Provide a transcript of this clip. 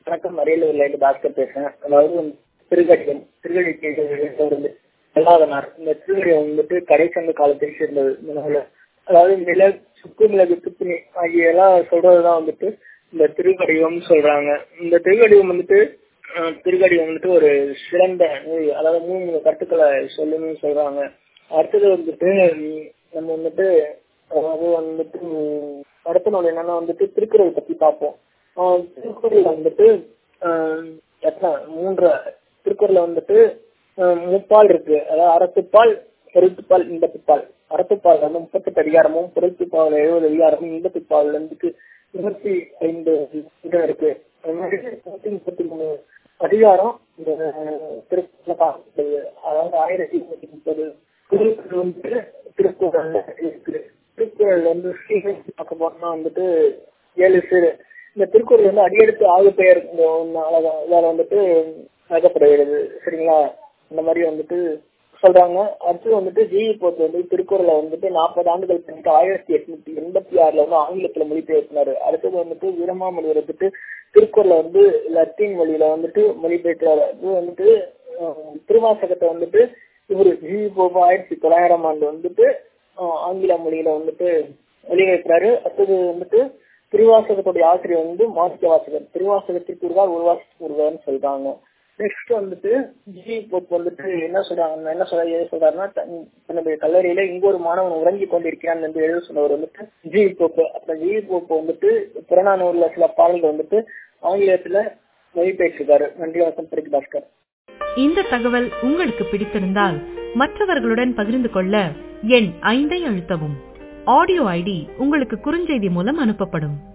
வணக்கம் அரியலூர்ல இருந்து பாஸ்கர் பேசுறேன் அதாவது வந்து திருக்கடியம் திருக்கடி அல்லாதனார் இந்த திருக்கடியம் வந்துட்டு கடைசங்க காலத்தை சேர்ந்தது இந்த நூல அதாவது மிளகு சுக்கு மிளகு துப்புனி ஆகிய எல்லாம் சொல்றதுதான் வந்துட்டு இந்த திருக்கடிவம் சொல்றாங்க இந்த திருக்கடிவம் வந்துட்டு அஹ், திருக்கடிவம் வந்துட்டு ஒரு சிறந்த நூல் அதாவது மூணு மூணு கருத்துக்களை சொல்லுன்னு சொல்றாங்க அடுத்தது வந்துட்டு உம், நம்ம வந்துட்டு அதாவது வந்துட்டு உம், அடுத்த நூல் என்னன்னா வந்துட்டு திருக்குறள் பத்தி பார்ப்போம் ஆஹ் திருக்குறள் வந்துட்டு ஆஹ் எத்தனை மூன்று திருக்குறள்ல வந்துட்டு ஆஹ் முப்பால் இருக்கு அதாவது அறத்துப்பால் பொருத்துப்பால் இன்பத்துப்பால் அறத்துப்பால் வந்து முப்பத்தெட்டு அதிகாரமும் பொருத்துப்பால் எழுபது அதிகாரமும் இன்பத்துப்பால் வந்துட்டு இருபத்தி ஐந்து இது இருக்கு அது மாதிரி நூத்தி முப்பத்தி மூணு அதிகாரம் இந்த திருக்குறள பார்க்கப்படுது அதாவது ஆயிரத்தி நூத்தி முப்பது திருக்குறள் வந்துட்டு திருக்குறள் இருக்கு திருக்குறள் வந்து ஸ்ரீஹரி பார்க்க போனோம்னா வந்துட்டு ஏழு சிறு இந்த திருக்குறள் வந்து அடியெடுத்து ஆகு பெயர் இந்த ஒண்ணு அழகா இதால வந்துட்டு அழைக்கப்படுகிறது சரிங்களா இந்த மாதிரி வந்துட்டு சொல்றாங்க அடுத்து வந்துட்டு ஜி போத்து வந்து திருக்குறளை வந்துட்டு நாற்பது ஆண்டுகள் பண்ணிட்டு ஆயிரத்தி எட்நூத்தி எண்பத்தி ஆறுல வந்து ஆங்கிலத்துல மொழிபெயர்த்தினாரு அடுத்தது வந்துட்டு வீரமாமொழி வந்துட்டு திருக்குறளை வந்து லத்தீன் மொழியில வந்துட்டு மொழிபெயர்த்தாரு அது வந்துட்டு அஹ், திருவாசகத்தை வந்துட்டு இவரு ஜி போப்பு ஆயிரத்தி தொள்ளாயிரம் ஆண்டு வந்துட்டு அஹ், ஆங்கில மொழியில வந்துட்டு மொழிபெயர்க்கிறாரு அடுத்தது வந்துட்டு திருவாசகத்துடைய ஆசிரியர் வந்து மாணிக்க வாசகர் திருவாசகத்திற்கு ஒருவார் உருவாசத்துக்கு ஒருவார்னு சொல்றாங்க நெக்ஸ்ட் வந்துட்டு ஜி போப் வந்துட்டு என்ன சொல்றாங்க என்ன சொல்ற எது சொல்றாருன்னா தன் தன்னுடைய கல்லறையில இங்க ஒரு மாணவன் உறங்கி கொண்டிருக்கிறான் என்று எழுத சொன்னவர் வந்துட்டு ஜி போப்பு அப்ப ஜி போப் வந்துட்டு புறநானூர்ல சில பாடல்கள் வந்துட்டு ஆங்கிலத்துல மொழிபெயர்ச்சிருக்காரு நன்றி வணக்கம் பிரிக்கு பாஸ்கர் இந்த தகவல் உங்களுக்கு பிடித்திருந்தால் மற்றவர்களுடன் பகிர்ந்து கொள்ள எண் ஐந்தை அழுத்தவும் ஆடியோ ஐடி உங்களுக்கு குறுஞ்செய்தி மூலம் அனுப்பப்படும்